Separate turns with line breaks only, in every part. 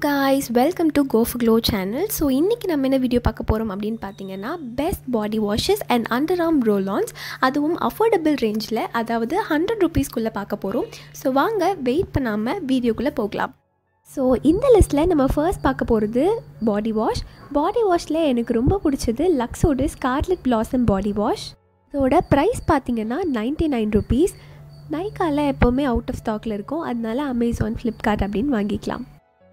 guys welcome to கோஃப் glow channel so இன்றைக்கி நம்ம என்ன வீடியோ பார்க்க போகிறோம் அப்படின்னு பார்த்தீங்கன்னா best body washes and under arm roll ons அதுவும் அஃபோர்டபுள் ரேஞ்சில் அதாவது ஹண்ட்ரட் ருபீஸ்க்குள்ளே பார்க்க போகிறோம் ஸோ வாங்க வெயிட் பண்ணாமல் வீடியோக்குள்ளே போகலாம் ஸோ இந்த லிஸ்ட்டில் நம்ம ஃபர்ஸ்ட் பார்க்க போகிறது பாடி வாஷ் பாடி வாஷில் எனக்கு ரொம்ப பிடிச்சது லக்ஸோட ஸ்கார்லெட் பிளாசம் பாடி வாஷ் இதோட ப்ரைஸ் பார்த்தீங்கன்னா நைன்ட்டி நைன் ருபீஸ் நைக்காவில் எப்போவுமே அவுட் ஆஃப் ஸ்டாக்கில் இருக்கும் அதனால அமேசான் ஃப்ளிப்கார்ட் அப்படின்னு வாங்கிக்கலாம்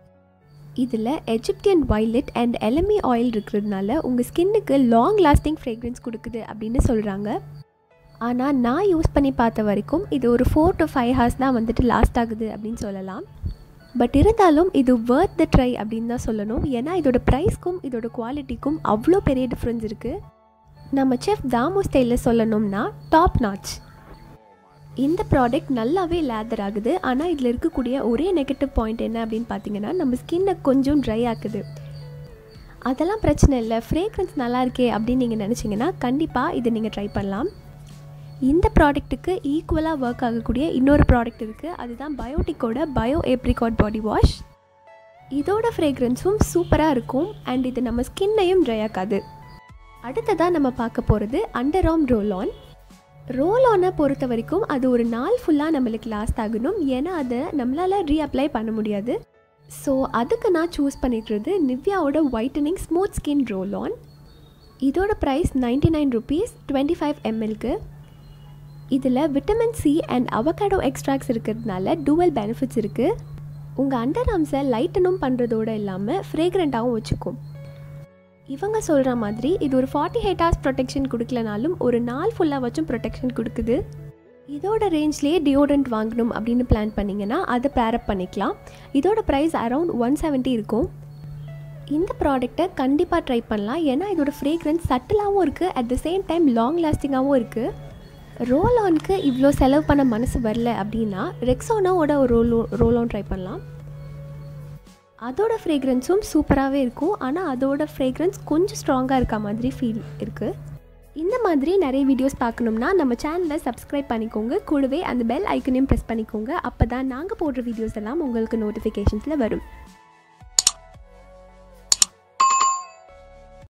இதில் Egyptian violet and elemi oil இருக்கிறதுனால உங்கள் ஸ்கின்னுக்கு லாங் லாஸ்டிங் ஃப்ரேக்ரன்ஸ் கொடுக்குது அப்படின்னு சொல்கிறாங்க ஆனால் நான் யூஸ் பண்ணி பார்த்த வரைக்கும் இது ஒரு ஃபோர் டு ஃபைவ் ஹார்ஸ் தான் வந்துட்டு லாஸ்ட் ஆகுது அப்படின்னு சொல்லலாம் பட் இருந்தாலும் இது வேர்த் த ட்ரை அப்படின்னு தான் சொல்லணும் ஏன்னா இதோட ப்ரைஸ்க்கும் இதோட குவாலிட்டிக்கும் அவ்வளோ பெரிய டிஃப்ரென்ஸ் இருக்குது நம்ம செஃப் தாமு ஸ்டைலில் சொல்லணும்னா டாப் நாச் இந்த ப்ராடக்ட் நல்லாவே லேதர் ஆகுது ஆனால் இதில் இருக்கக்கூடிய ஒரே நெகட்டிவ் பாயிண்ட் என்ன அப்படின்னு பார்த்தீங்கன்னா நம்ம ஸ்கின்னை கொஞ்சம் ட்ரை ஆக்குது அதெல்லாம் பிரச்சனை இல்லை ஃப்ரேக்ரன்ஸ் நல்லா இருக்கே அப்படின்னு நீங்கள் நினச்சிங்கன்னா கண்டிப்பாக இதை நீங்கள் ட்ரை பண்ணலாம் இந்த ப்ராடக்ட்டுக்கு ஈக்குவலாக ஒர்க் ஆகக்கூடிய இன்னொரு ப்ராடக்ட் இருக்குது அதுதான் பயோட்டிக்கோட பயோ ஏப்ரிகாட் பாடி வாஷ் இதோட ஃப்ரேக்ரன்ஸும் சூப்பராக இருக்கும் அண்ட் இது நம்ம ஸ்கின்னையும் ட்ரை ஆக்காது அடுத்ததாக நம்ம பார்க்க போகிறது under arm roll on roll ஆனை பொறுத்த வரைக்கும் அது ஒரு நாள் ஃபுல்லாக நம்மளுக்கு லாஸ்ட் ஆகணும் ஏன்னா அதை நம்மளால் ரீஅப்ளை பண்ண முடியாது ஸோ அதுக்கு நான் சூஸ் பண்ணிக்கிறது நிவ்யாவோட whitening smooth skin roll on இதோட price ninety nine rupees twenty five எம்எல்க்கு இதில் vitamin C and avocado extracts இருக்கிறதுனால டூவல் பெனிஃபிட்ஸ் இருக்குது உங்கள் அண்டர் ஆர்ம்ஸை லைட்டனும் பண்ணுறதோடு இல்லாமல் ஃப்ரேக்ரண்ட்டாகவும் வச்சுக்கும் இவங்க சொல்கிற மாதிரி இது ஒரு ஃபார்ட்டி எயிட் ஹவர்ஸ் ப்ரொடெக்ஷன் கொடுக்கலனாலும் ஒரு நாள் ஃபுல்லாக வச்சும் ப்ரொடெக்ஷன் கொடுக்குது இதோட ரேஞ்ச்லேயே டியோடரண்ட் வாங்கணும் அப்படின்னு பிளான் பண்ணிங்கன்னா அதை பேரப் பண்ணிக்கலாம் இதோட ப்ரைஸ் அரவுண்ட் ஒன் செவன்ட்டி இருக்கும் இந்த ப்ராடக்டை கண்டிப்பாக ட்ரை பண்ணலாம் ஏன்னா இதோட ஃப்ரேக்ரன்ஸ் சட்டிலாகவும் இருக்குது at the same time long லாஸ்டிங்காகவும் இருக்குது ரோல் ஆனுக்கு இவ்வளோ செலவு பண்ண மனசு வரல அப்படின்னா ரெக்ஸோனாவோட ஒரு ரோல் ரோல் ஆன் ட்ரை பண்ணலாம் அதோட ஃப்ரேக்ரன்ஸும் சூப்பராகவே இருக்கும் ஆனால் அதோட ஃப்ரேக்ரன்ஸ் கொஞ்சம் ஸ்ட்ராங்காக இருக்க மாதிரி ஃபீல் இருக்குது இந்த மாதிரி நிறைய வீடியோஸ் பார்க்கணும்னா நம்ம சேனலை சப்ஸ்கிரைப் பண்ணிக்கோங்க கூடவே அந்த பெல் ஐக்கனையும் ப்ரெஸ் பண்ணிக்கோங்க அப்போ தான் நாங்கள் போடுற வீடியோஸ் எல்லாம் உங்களுக்கு நோட்டிஃபிகேஷன்ஸில் வரும்